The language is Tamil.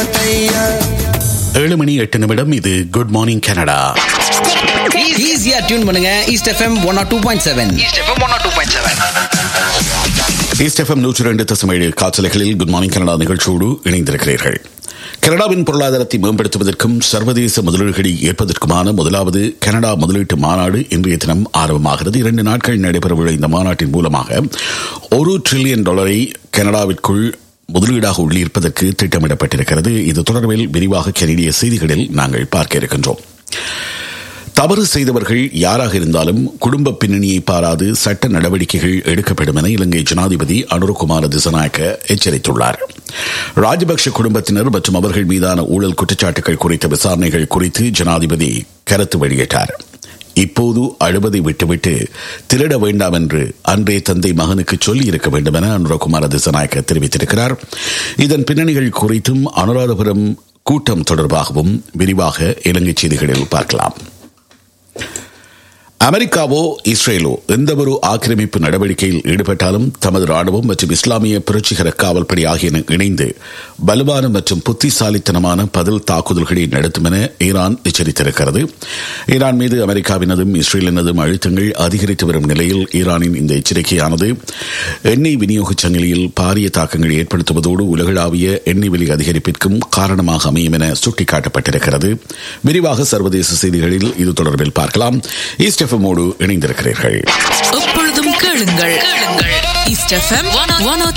ஏழு மணி எட்டு நிமிடம் இது குட் மார்னிங் கனடா ஈஸியா டியூன் பண்ணுங்க East F M one o two point seven East F M one two point seven East F M நூற்றி ரெண்டு தசமேழு காற்றலைகளில் குட் மார்னிங் கனடா நிகழ்ச்சியோடு இணைந்திருக்கிறீர்கள் கனடாவின் பொருளாதாரத்தை மேம்படுத்துவதற்கும் சர்வதேச முதலீடுகளை ஏற்பதற்குமான முதலாவது கனடா முதலீட்டு மாநாடு இன்றைய தினம் ஆரம்பமாகிறது இரண்டு நாட்கள் நடைபெறவுள்ள இந்த மாநாட்டின் மூலமாக ஒரு டிரில்லியன் டாலரை கனடாவிற்குள் முதலீடாக உள்ளிருப்பதற்கு திட்டமிடப்பட்டிருக்கிறது இது தொடர்பில் விரிவாக கனடிய செய்திகளில் நாங்கள் பார்க்க இருக்கின்றோம் தவறு செய்தவர்கள் யாராக இருந்தாலும் குடும்ப பின்னணியை பாராது சட்ட நடவடிக்கைகள் எடுக்கப்படும் என இலங்கை ஜனாதிபதி அனுரகுமார திசநாயக்க எச்சரித்துள்ளார் ராஜபக்ஷ குடும்பத்தினர் மற்றும் அவர்கள் மீதான ஊழல் குற்றச்சாட்டுகள் குறித்த விசாரணைகள் குறித்து ஜனாதிபதி கருத்து வெளியிட்டார் இப்போது அழுவதை விட்டுவிட்டு திருட வேண்டாம் என்று அன்றே தந்தை மகனுக்கு சொல்லி இருக்க வேண்டும் என அனுரகுமார திசநாயக்க தெரிவித்திருக்கிறார் இதன் பின்னணிகள் குறித்தும் அனுராதபுரம் கூட்டம் தொடர்பாகவும் விரிவாக இலங்கை செய்திகளில் பார்க்கலாம் அமெரிக்காவோ இஸ்ரேலோ எந்தவொரு ஆக்கிரமிப்பு நடவடிக்கையில் ஈடுபட்டாலும் தமது ராணுவம் மற்றும் இஸ்லாமிய புரட்சிகர காவல்படை ஆகியன இணைந்து வலுவான மற்றும் புத்திசாலித்தனமான பதில் தாக்குதல்களை நடத்தும் என ஈரான் எச்சரித்திருக்கிறது ஈரான் மீது அமெரிக்காவினதும் இஸ்ரேலினதும் அழுத்தங்கள் அதிகரித்து வரும் நிலையில் ஈரானின் இந்த எச்சரிக்கையானது எண்ணெய் விநியோக சங்கிலியில் பாரிய தாக்கங்களை ஏற்படுத்துவதோடு உலகளாவிய எண்ணெய் விலை அதிகரிப்பிற்கும் காரணமாக அமையும் என சுட்டிக்காட்டப்பட்டிருக்கிறது விரிவாக சர்வதேச செய்திகளில் இது தொடர்பில் பார்க்கலாம் ஈஸ்ட் எஃப்எம்மோடு இணைந்திருக்கிறீர்கள் எப்பொழுதும் கேளுங்கள் கேளுங்கள் ஈஸ்ட் எஃப்எம் ஒன்